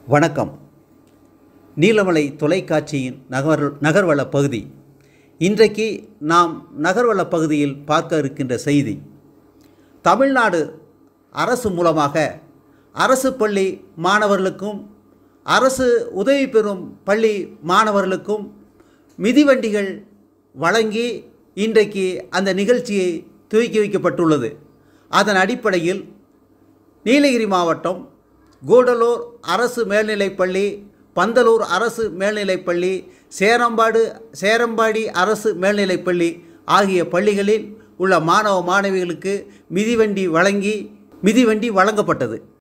வணக்கம் நீலமலை தொலைக்காட்சியின் நகர் நகர்வள பகுதி இன்றைக்கு நாம் நகர்வள பகுதியில் பார்க்க இருக்கின்ற செய்தி தமிழ்நாடு அரசு மூலமாக அரசு பள்ளி மாணவர்களுக்கும் அரசு உதவி பெறும் பள்ளி மாணவர்களுக்கும் மிதிவண்டிகள் வழங்கி இன்றைக்கு அந்த நிகழ்ச்சியை துவக்கி வைக்கப்பட்டுள்ளது அதன் அடிப்படையில் நீலகிரி மாவட்டம் கூடலூர் அரசு மேல்நிலைப்பள்ளி பந்தலூர் அரசு மேல்நிலைப்பள்ளி சேரம்பாடு சேரம்பாடி அரசு மேல்நிலைப்பள்ளி ஆகிய பள்ளிகளில் உள்ள மாணவ மாணவிகளுக்கு மிதிவண்டி வழங்கி மிதிவண்டி வழங்கப்பட்டது